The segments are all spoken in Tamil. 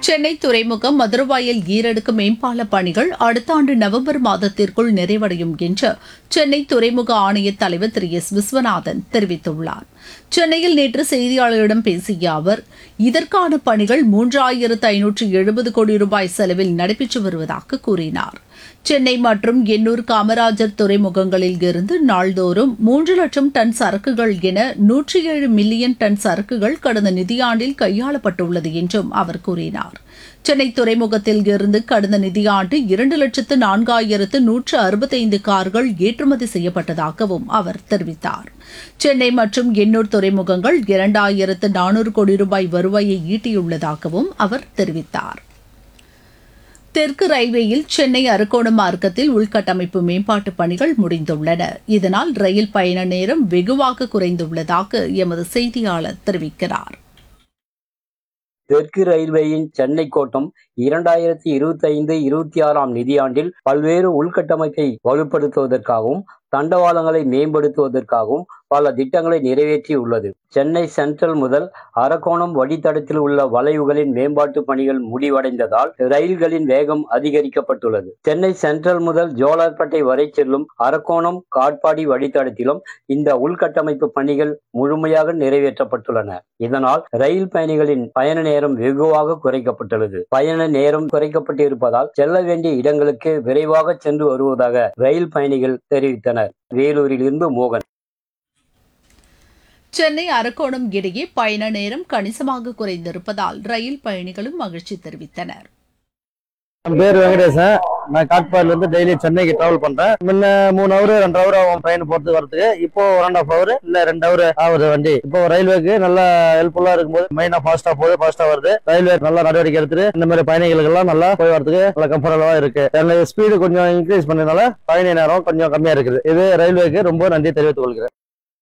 சென்னை துறைமுகம் மதுரவாயல் ஈரடுக்கு மேம்பால பணிகள் அடுத்த ஆண்டு நவம்பர் மாதத்திற்குள் நிறைவடையும் என்று சென்னை துறைமுக ஆணைய தலைவர் திரு எஸ் விஸ்வநாதன் தெரிவித்துள்ளார் சென்னையில் நேற்று செய்தியாளர்களிடம் பேசிய அவர் இதற்கான பணிகள் மூன்றாயிரத்து ஐநூற்று எழுபது கோடி ரூபாய் செலவில் நடைபெற்று வருவதாக கூறினார் சென்னை மற்றும் எண்ணூர் காமராஜர் துறைமுகங்களில் இருந்து நாள்தோறும் மூன்று லட்சம் டன் சரக்குகள் என நூற்றி ஏழு மில்லியன் டன் சரக்குகள் கடந்த நிதியாண்டில் கையாளப்பட்டுள்ளது என்றும் அவர் கூறினார் சென்னை துறைமுகத்தில் இருந்து கடந்த நிதியாண்டு இரண்டு லட்சத்து நான்காயிரத்து நூற்று அறுபத்தைந்து கார்கள் ஏற்றுமதி செய்யப்பட்டதாகவும் அவர் தெரிவித்தார் சென்னை மற்றும் எண்ணூர் துறைமுகங்கள் இரண்டாயிரத்து நானூறு கோடி ரூபாய் வருவாயை ஈட்டியுள்ளதாகவும் அவர் தெரிவித்தார் தெற்கு ரயில்வேயில் சென்னை அரக்கோணம் மார்க்கத்தில் உள்கட்டமைப்பு மேம்பாட்டு பணிகள் முடிந்துள்ளன இதனால் ரயில் பயண நேரம் வெகுவாக குறைந்துள்ளதாக எமது செய்தியாளர் தெரிவிக்கிறார் தெற்கு ரயில்வேயின் சென்னை கோட்டம் இரண்டாயிரத்தி இருபத்தி ஐந்து இருபத்தி ஆறாம் நிதியாண்டில் பல்வேறு உள்கட்டமைப்பை வலுப்படுத்துவதற்காகவும் தண்டவாளங்களை மேம்படுத்துவதற்காகவும் பல திட்டங்களை நிறைவேற்றியுள்ளது சென்னை சென்ட்ரல் முதல் அரக்கோணம் வழித்தடத்தில் உள்ள வளைவுகளின் மேம்பாட்டு பணிகள் முடிவடைந்ததால் ரயில்களின் வேகம் அதிகரிக்கப்பட்டுள்ளது சென்னை சென்ட்ரல் முதல் ஜோலார்பேட்டை வரை செல்லும் அரக்கோணம் காட்பாடி வழித்தடத்திலும் இந்த உள்கட்டமைப்பு பணிகள் முழுமையாக நிறைவேற்றப்பட்டுள்ளன இதனால் ரயில் பயணிகளின் பயண நேரம் வெகுவாக குறைக்கப்பட்டுள்ளது பயண நேரம் குறைக்கப்பட்டிருப்பதால் செல்ல வேண்டிய இடங்களுக்கு விரைவாக சென்று வருவதாக ரயில் பயணிகள் தெரிவித்தனர் வேலூரிலிருந்து மோகன் சென்னை அரக்கோணம் இடையே பயண நேரம் கணிசமாக குறைந்திருப்பதால் ரயில் பயணிகளும் மகிழ்ச்சி தெரிவித்தனர் என் பேர் வெங்கடேசன் நான் காட்பாடில இருந்து டெய்லி சென்னைக்கு டிராவல் பண்றேன் முன்ன மூணு ஹவர் ரெண்டு ஹவர் ஆகும் ட்ரெயின் போறது வரதுக்கு இப்போ ஒன் அண்ட் ஆஃப் ஹவர் இல்ல ரெண்டு ஹவர் ஆகுது வண்டி இப்போ ரயில்வேக்கு நல்லா ஹெல்ப்ஃபுல்லா இருக்கும்போது மெயினா ஃபாஸ்டா போகுது ஃபாஸ்டா வருது ரயில்வே நல்லா நடவடிக்கை எடுத்துட்டு இந்த மாதிரி பயணிகளுக்கு எல்லாம் நல்லா போய் வரதுக்கு நல்லா கம்ஃபர்டபுளா இருக்கு எனக்கு ஸ்பீடு கொஞ்சம் இன்க்ரீஸ் பண்ணதுனால பயணி நேரம் கொஞ்சம் கம்மியா இருக்குது இது ரயில்வேக்கு ரொம்ப நன்றி தெரிவித்துக் கொள்கிறேன்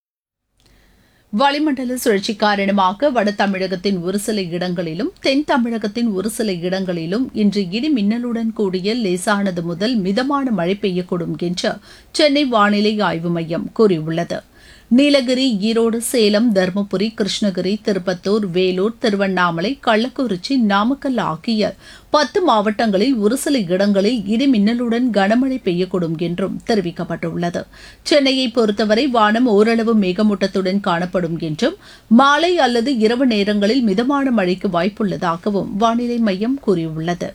வளிமண்டல சுழற்சி காரணமாக வட தமிழகத்தின் ஒரு சில இடங்களிலும் தென் தமிழகத்தின் ஒரு சில இடங்களிலும் இன்று இடி மின்னலுடன் கூடிய லேசானது முதல் மிதமான மழை பெய்யக்கூடும் என்று சென்னை வானிலை ஆய்வு மையம் கூறியுள்ளது நீலகிரி ஈரோடு சேலம் தருமபுரி கிருஷ்ணகிரி திருப்பத்தூர் வேலூர் திருவண்ணாமலை கள்ளக்குறிச்சி நாமக்கல் ஆகிய பத்து மாவட்டங்களில் ஒரு சில இடங்களில் இடி மின்னலுடன் கனமழை பெய்யக்கூடும் என்றும் தெரிவிக்கப்பட்டுள்ளது சென்னையை பொறுத்தவரை வானம் ஓரளவு மேகமூட்டத்துடன் காணப்படும் என்றும் மாலை அல்லது இரவு நேரங்களில் மிதமான மழைக்கு வாய்ப்புள்ளதாகவும் வானிலை மையம் கூறியுள்ளது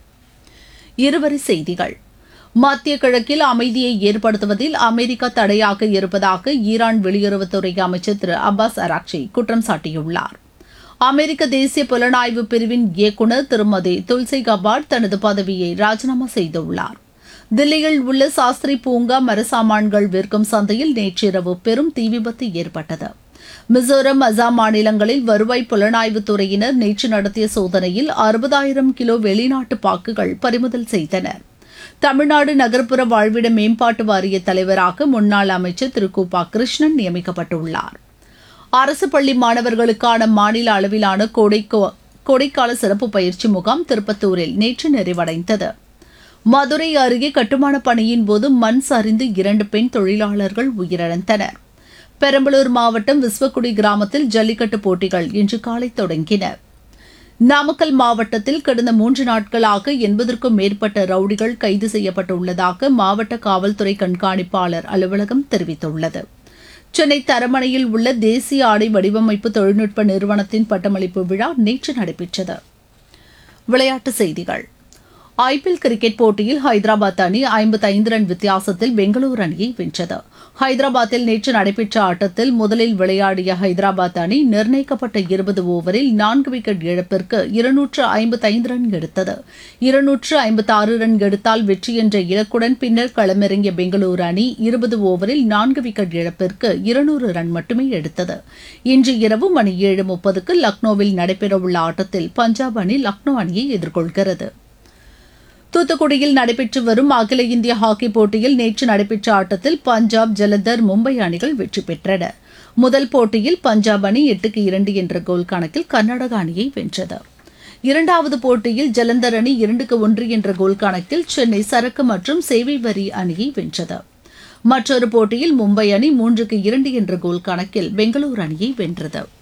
இருவரி செய்திகள் மத்திய கிழக்கில் அமைதியை ஏற்படுத்துவதில் அமெரிக்கா தடையாக இருப்பதாக ஈரான் வெளியுறவுத்துறை அமைச்சர் திரு அப்பாஸ் அராக்சி குற்றம் சாட்டியுள்ளார் அமெரிக்க தேசிய புலனாய்வு பிரிவின் இயக்குநர் திருமதி துல்சி கபாட் தனது பதவியை ராஜினாமா செய்துள்ளார் தில்லியில் உள்ள சாஸ்திரி பூங்கா மரசாமான்கள் விற்கும் சந்தையில் நேற்றிரவு பெரும் தீ விபத்து ஏற்பட்டது மிசோரம் அசாம் மாநிலங்களில் வருவாய் புலனாய்வு துறையினர் நேற்று நடத்திய சோதனையில் அறுபதாயிரம் கிலோ வெளிநாட்டு பாக்குகள் பறிமுதல் செய்தனர் தமிழ்நாடு நகர்ப்புற வாழ்விட மேம்பாட்டு வாரிய தலைவராக முன்னாள் அமைச்சர் திரு கூபா கிருஷ்ணன் நியமிக்கப்பட்டுள்ளார் அரசு பள்ளி மாணவர்களுக்கான மாநில அளவிலான கோடைக்கோ கோடைக்கால சிறப்பு பயிற்சி முகாம் திருப்பத்தூரில் நேற்று நிறைவடைந்தது மதுரை அருகே கட்டுமான பணியின் போது மண் சரிந்து இரண்டு பெண் தொழிலாளர்கள் உயிரிழந்தனர் பெரம்பலூர் மாவட்டம் விஸ்வக்குடி கிராமத்தில் ஜல்லிக்கட்டு போட்டிகள் இன்று காலை தொடங்கின நாமக்கல் மாவட்டத்தில் கடந்த மூன்று நாட்களாக எண்பதற்கும் மேற்பட்ட ரவுடிகள் கைது செய்யப்பட்டுள்ளதாக மாவட்ட காவல்துறை கண்காணிப்பாளர் அலுவலகம் தெரிவித்துள்ளது சென்னை தரமணையில் உள்ள தேசிய ஆடை வடிவமைப்பு தொழில்நுட்ப நிறுவனத்தின் பட்டமளிப்பு விழா நேற்று நடைபெற்றது விளையாட்டுச் செய்திகள் ஐபிஎல் கிரிக்கெட் போட்டியில் ஹைதராபாத் அணி ஐம்பத்தைந்து ரன் வித்தியாசத்தில் பெங்களூரு அணியை வென்றது ஹைதராபாத்தில் நேற்று நடைபெற்ற ஆட்டத்தில் முதலில் விளையாடிய ஹைதராபாத் அணி நிர்ணயிக்கப்பட்ட இருபது ஓவரில் நான்கு விக்கெட் இழப்பிற்கு இருநூற்று ஐம்பத்தைந்து ரன் எடுத்தது இருநூற்று ஐம்பத்தாறு ரன் எடுத்தால் வெற்றி என்ற இலக்குடன் பின்னர் களமிறங்கிய பெங்களூரு அணி இருபது ஓவரில் நான்கு விக்கெட் இழப்பிற்கு இருநூறு ரன் மட்டுமே எடுத்தது இன்று இரவு மணி ஏழு முப்பதுக்கு லக்னோவில் நடைபெறவுள்ள ஆட்டத்தில் பஞ்சாப் அணி லக்னோ அணியை எதிர்கொள்கிறது தூத்துக்குடியில் நடைபெற்று வரும் அகில இந்திய ஹாக்கி போட்டியில் நேற்று நடைபெற்ற ஆட்டத்தில் பஞ்சாப் ஜலந்தர் மும்பை அணிகள் வெற்றி பெற்றன முதல் போட்டியில் பஞ்சாப் அணி எட்டுக்கு இரண்டு என்ற கோல் கணக்கில் கர்நாடக அணியை வென்றது இரண்டாவது போட்டியில் ஜலந்தர் அணி இரண்டுக்கு ஒன்று என்ற கோல் கணக்கில் சென்னை சரக்கு மற்றும் சேவை வரி அணியை வென்றது மற்றொரு போட்டியில் மும்பை அணி மூன்றுக்கு இரண்டு என்ற கோல் கணக்கில் பெங்களூரு அணியை வென்றது